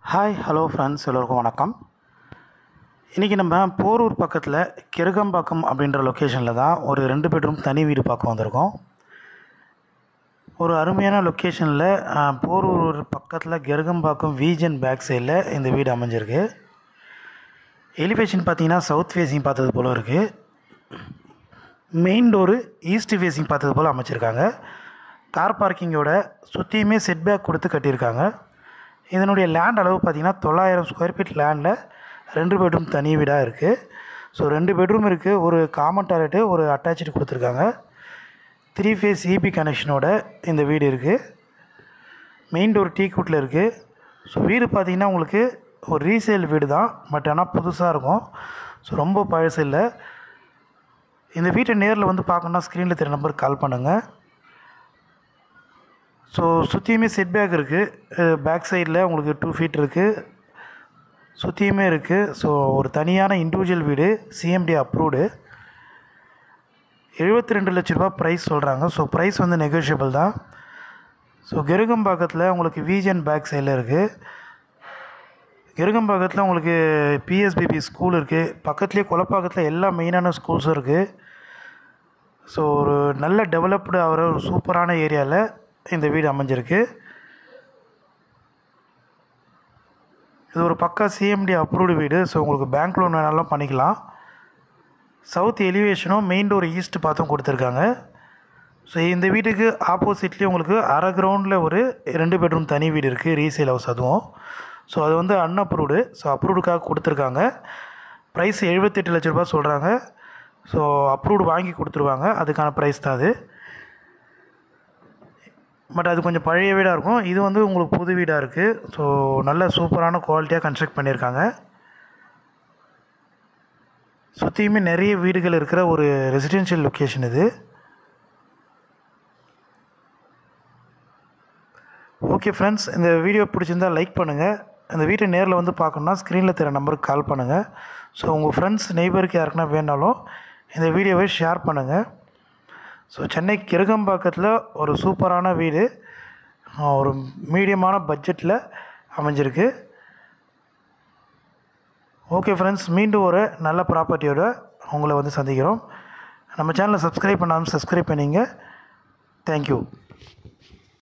hi hello friends எல்லோருக்கும் வணக்கம் இன்றைக்கி நம்ம போரூர் பக்கத்தில் கிருகம்பாக்கம் அப்படின்ற லொக்கேஷனில் தான் ஒரு ரெண்டு பெட்ரூம் தனி வீடு பார்க்க வந்திருக்கோம் ஒரு அருமையான லொக்கேஷனில் போரூர் பக்கத்தில் கெருகம்பாக்கம் வீஜன் பேக் சைடில் இந்த வீடு அமைஞ்சிருக்கு எலிவேஷன் பார்த்தீங்கன்னா சவுத் ஃபேஸிங் பார்த்தது போல் இருக்குது மெயின் டோரு ஈஸ்ட் ஃபேஸிங் பார்த்தது போல் அமைச்சிருக்காங்க கார் பார்க்கிங்கோட சுற்றியுமே செட்பேக் கொடுத்து கட்டியிருக்காங்க இதனுடைய லேண்ட் அளவு பார்த்திங்கன்னா தொள்ளாயிரம் ஸ்கொயர் ஃபீட் லேண்டில் ரெண்டு பெட்ரூம் தனி வீடாக இருக்குது ஸோ ரெண்டு பெட்ரூம் இருக்குது ஒரு காமன் டாய்லெட்டு ஒரு அட்டாச்சு கொடுத்துருக்காங்க த்ரீ ஃபேஸ் இபி கனெக்ஷனோட இந்த வீடு இருக்குது மெயின் டோர் டீ கூட்டில் இருக்குது ஸோ வீடு பார்த்திங்கன்னா உங்களுக்கு ஒரு ரீசேல் வீடு தான் பட் ஆனால் புதுசாக இருக்கும் ஸோ ரொம்ப பழசு இல்லை இந்த வீட்டை நேரில் வந்து பார்க்கணுன்னா ஸ்க்ரீனில் தெரிய நம்பருக்கு கால் பண்ணுங்கள் ஸோ சுற்றியுமே செட் பேக் இருக்குது பேக் சைடில் உங்களுக்கு டூ ஃபீட் இருக்குது சுற்றியுமே இருக்குது ஸோ ஒரு தனியான இண்டிவிஜுவல் வீடு சிஎம்டி அப்ரூவ்டு எழுபத்தி ரெண்டு லட்ச ரூபா ப்ரைஸ் சொல்கிறாங்க ஸோ ப்ரைஸ் வந்து நெகோஷியபிள் தான் ஸோ கெருகம்பாக்கத்தில் உங்களுக்கு விஜன் பேக் சைடில் இருக்குது கெருகம்பாக்கத்தில் உங்களுக்கு பிஎஸ்பிபி ஸ்கூல் இருக்குது பக்கத்துலேயே கொலப்பாக்கத்தில் எல்லா மெயினான ஸ்கூல்ஸும் இருக்குது ஸோ ஒரு நல்ல டெவலப்டு ஆகிற ஒரு சூப்பரான ஏரியாவில் இந்த வீடு அமைஞ்சிருக்கு இது ஒரு பக்கா சிஎம்டி அப்ரூவ்டு வீடு ஸோ உங்களுக்கு பேங்க் லோன் வேணாலும் பண்ணிக்கலாம் சவுத் எலிவேஷனும் மெயின் டோர் ஈஸ்ட் பார்த்தும் கொடுத்துருக்காங்க ஸோ இந்த வீட்டுக்கு ஆப்போசிட்லேயே உங்களுக்கு அரை கிரவுண்டில் ஒரு ரெண்டு பெட்ரூம் தனி வீடு இருக்குது ரீசேல் ஹவுஸ் அதுவும் ஸோ அது வந்து அன்அப்ரூவ்டு ஸோ அப்ரூவ்டுக்காக கொடுத்துருக்காங்க ப்ரைஸ் எழுபத்தெட்டு லட்ச ரூபா சொல்கிறாங்க ஸோ அப்ரூவ்டு வாங்கி கொடுத்துருவாங்க அதுக்கான ப்ரைஸ் தான் அது பட் அது கொஞ்சம் பழைய வீடாக இருக்கும் இது வந்து உங்களுக்கு புது வீடாக இருக்குது ஸோ நல்ல சூப்பரான குவாலிட்டியாக கன்ஸ்ட்ரக்ட் பண்ணியிருக்காங்க சுற்றியுமே நிறைய வீடுகள் இருக்கிற ஒரு ரெசிடென்ஷியல் லொக்கேஷன் இது ஓகே ஃப்ரெண்ட்ஸ் இந்த வீடியோ பிடிச்சிருந்தா லைக் பண்ணுங்கள் இந்த வீட்டை நேரில் வந்து பார்க்கணுன்னா ஸ்க்ரீனில் தெரிய நம்பருக்கு கால் பண்ணுங்கள் ஸோ உங்கள் ஃப்ரெண்ட்ஸ் நெய்பருக்கு யாருக்குன்னா வேணாலும் இந்த வீடியோவை ஷேர் பண்ணுங்கள் ஸோ சென்னை கிருகம்பாக்கத்தில் ஒரு சூப்பரான வீடு ஒரு மீடியமான பட்ஜெட்டில் அமைஞ்சிருக்கு ஓகே ஃப்ரெண்ட்ஸ் மீண்டும் ஒரு நல்ல ப்ராப்பர்ட்டியோட உங்களை வந்து சந்திக்கிறோம் நம்ம சேனலை சப்ஸ்கிரைப் பண்ணாமல் சப்ஸ்கிரைப் பண்ணிங்க தேங்க்யூ